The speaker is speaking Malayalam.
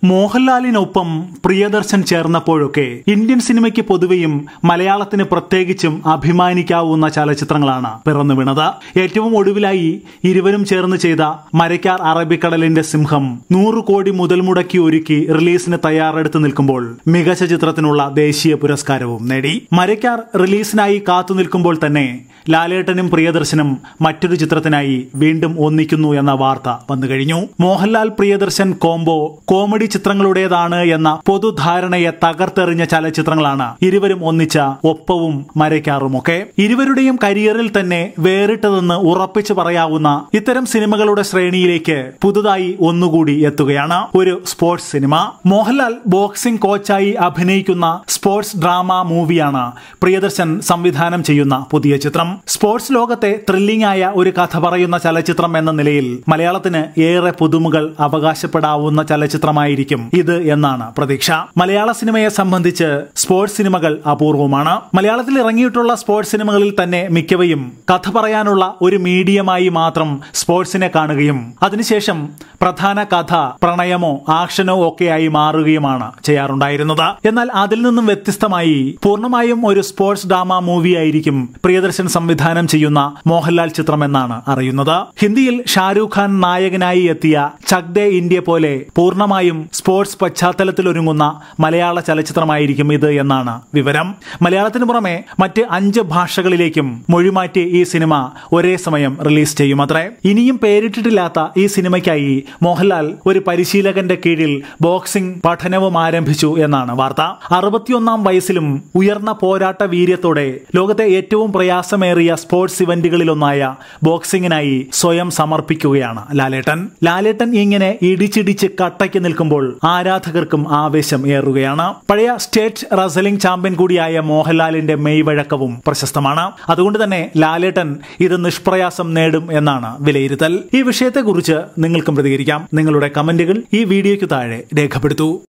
മോഹൻലാലിനൊപ്പം പ്രിയദർശൻ ചേർന്നപ്പോഴൊക്കെ ഇന്ത്യൻ സിനിമയ്ക്ക് പൊതുവെയും മലയാളത്തിന് പ്രത്യേകിച്ചും അഭിമാനിക്കാവുന്ന ചലച്ചിത്രങ്ങളാണ് പിറന്നു വീണത് ഏറ്റവും ഒടുവിലായി ഇരുവരും ചേർന്ന് ചെയ്ത മരയ്ക്കാർ അറബിക്കടലിന്റെ സിംഹം നൂറ് കോടി മുതൽ മുടക്കി ഒരുക്കി റിലീസിന് തയ്യാറെടുത്ത് നിൽക്കുമ്പോൾ മികച്ച ചിത്രത്തിനുള്ള ദേശീയ പുരസ്കാരവും നേടി മരയ്ക്കാർ റിലീസിനായി കാത്തു നിൽക്കുമ്പോൾ തന്നെ ലാലേട്ടനും പ്രിയദർശനും മറ്റൊരു ചിത്രത്തിനായി വീണ്ടും ഒന്നിക്കുന്നു എന്ന വാർത്ത വന്നു കഴിഞ്ഞു മോഹൻലാൽ പ്രിയദർശൻ കോംബോ കോമഡി ചിത്രങ്ങളുടേതാണ് എന്ന പൊതുധാരണയെ തകർത്തെറിഞ്ഞ ചലച്ചിത്രങ്ങളാണ് ഇരുവരും ഒന്നിച്ച ഒപ്പവും മരയ്ക്കാറുമൊക്കെ ഇരുവരുടെയും കരിയറിൽ തന്നെ വേറിട്ടതെന്ന് ഉറപ്പിച്ചു പറയാവുന്ന ഇത്തരം സിനിമകളുടെ ശ്രേണിയിലേക്ക് പുതുതായി ഒന്നുകൂടി എത്തുകയാണ് ഒരു സ്പോർട്സ് സിനിമ മോഹൻലാൽ ബോക്സിംഗ് കോച്ചായി അഭിനയിക്കുന്ന സ്പോർട്സ് ഡ്രാമ മൂവിയാണ് പ്രിയദർശൻ സംവിധാനം ചെയ്യുന്ന പുതിയ ചിത്രം സ്പോർട്സ് ലോകത്തെ ത്രില്ലിംഗ് ആയ ഒരു കഥ പറയുന്ന ചലച്ചിത്രം എന്ന നിലയിൽ മലയാളത്തിന് ഏറെ പുതുമകൾ അവകാശപ്പെടാവുന്ന ചലച്ചിത്രമായിരിക്കും ഇത് എന്നാണ് പ്രതീക്ഷ മലയാള സിനിമയെ സംബന്ധിച്ച് സ്പോർട്സ് സിനിമകൾ അപൂർവമാണ് മലയാളത്തിൽ ഇറങ്ങിയിട്ടുള്ള സ്പോർട്സ് സിനിമകളിൽ തന്നെ മിക്കവയും കഥ പറയാനുള്ള ഒരു മീഡിയമായി മാത്രം സ്പോർട്സിനെ കാണുകയും അതിനുശേഷം പ്രധാന കഥ പ്രണയമോ ആക്ഷനോ ഒക്കെയായി മാറുകയുമാണ് ചെയ്യാറുണ്ടായിരുന്നത് എന്നാൽ അതിൽ നിന്നും വ്യത്യസ്തമായി പൂർണ്ണമായും ഒരു സ്പോർട്സ് ഡ്രാമ മൂവിയായിരിക്കും പ്രിയദർശൻ സംവിധാനം ചെയ്യുന്ന മോഹൻലാൽ ചിത്രമെന്നാണ് അറിയുന്നത് ഹിന്ദിയിൽ ഷാരൂഖ് ഖാൻ നായകനായി എത്തിയ ചക് ദേ ഇന്ത്യ പോലെ പൂർണ്ണമായും സ്പോർട്സ് പശ്ചാത്തലത്തിൽ ഒരുങ്ങുന്ന മലയാള ചലച്ചിത്രമായിരിക്കും ഇത് എന്നാണ് വിവരം മലയാളത്തിന് പുറമെ മറ്റ് അഞ്ച് ഭാഷകളിലേക്കും മൊഴിമാറ്റി ഈ സിനിമ ഒരേ സമയം റിലീസ് ചെയ്യുമത്രേ ഇനിയും പേരിട്ടിട്ടില്ലാത്ത ഈ സിനിമയ്ക്കായി മോഹൻലാൽ ഒരു പരിശീലകന്റെ കീഴിൽ ബോക്സിംഗ് പഠനവും ആരംഭിച്ചു എന്നാണ് വാർത്ത അറുപത്തിയൊന്നാം വയസ്സിലും ഉയർന്ന പോരാട്ട വീര്യത്തോടെ ലോകത്തെ ഏറ്റവും പ്രയാസമേറിയ സ്പോർട്സ് ഇവന്റുകളിലൊന്നായ ബോക്സിംഗിനായി സ്വയം സമർപ്പിക്കുകയാണ് ലാലേട്ടൻ ലാലേട്ടൻ ഇങ്ങനെ ഇടിച്ചിടിച്ച് കട്ടയ്ക്ക് നിൽക്കുമ്പോൾ ആരാധകർക്കും ആവേശം ഏറുകയാണ് പഴയ സ്റ്റേറ്റ് റസലിംഗ് ചാമ്പ്യൻ കൂടിയായ മോഹൻലാലിന്റെ മെയ്വഴക്കവും പ്രശസ്തമാണ് അതുകൊണ്ട് തന്നെ ലാലേട്ടൻ ഇത് നിഷ്പ്രയാസം നേടും എന്നാണ് വിലയിരുത്തൽ ഈ വിഷയത്തെക്കുറിച്ച് നിങ്ങൾക്കും പ്രതികരിക്കാം നിങ്ങളുടെ കമന്റുകൾ ഈ വീഡിയോയ്ക്ക് താഴെ രേഖപ്പെടുത്തൂ